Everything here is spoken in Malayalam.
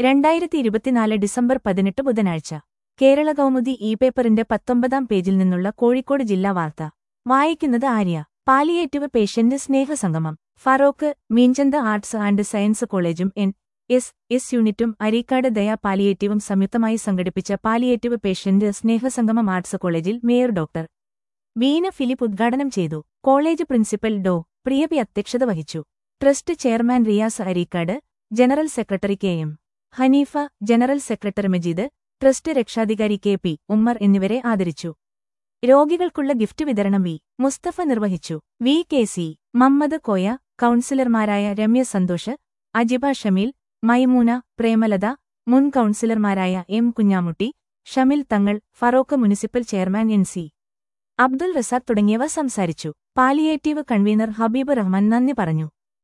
രണ്ടായിരത്തി ഇരുപത്തിനാല് ഡിസംബർ പതിനെട്ട് ബുധനാഴ്ച കേരള കൗമുദി ഇ പേപ്പറിന്റെ പത്തൊമ്പതാം പേജിൽ നിന്നുള്ള കോഴിക്കോട് ജില്ലാ വാർത്ത വായിക്കുന്നത് ആര്യ പാലിയേറ്റീവ് പേഷ്യന്റ് സ്നേഹസംഗമം Feroke Meenchantha arts and science കോളേജും എൻ എസ് എസ് യൂണിറ്റും അരീക്കാട് ദയ പാലിയേറ്റീവും സംയുക്തമായി സംഘടിപ്പിച്ച പാലിയേറ്റീവ് പേഷ്യന്റ് സ്നേഹസംഗമം ആർട്സ് കോളേജിൽ മേയർ ഡോക്ടർ വീന ഫിലിപ്പ് ഉദ്ഘാടനം ചെയ്തു കോളേജ് പ്രിൻസിപ്പൽ ഡോ പ്രിയപി അധ്യക്ഷത വഹിച്ചു trust chairman Riyas Areekkad general secretary K M Haneefa general secretary Majeed trust രക്ഷാധികാരി കെ പി ഉമ്മർ എന്നിവരെ ആദരിച്ചു രോഗികൾക്കുള്ള ഗിഫ്റ്റ് വിതരണം വി മുസ്തഫ നിർവഹിച്ചു V K C Mammad Koya കൌൺസിലർമാരായ Ramya Santhosh Ajiba Shameel Maimoona Premalatha മുൻ കൌൺസിലർമാരായ M Kunhamutty Shamil Thangal Feroke municipal chairman N C Abdul Razak തുടങ്ങിയവർ സംസാരിച്ചു പാലിയേറ്റീവ് കൺവീനർ ഹബീബ് റഹ്മാൻ നന്ദി പറഞ്ഞു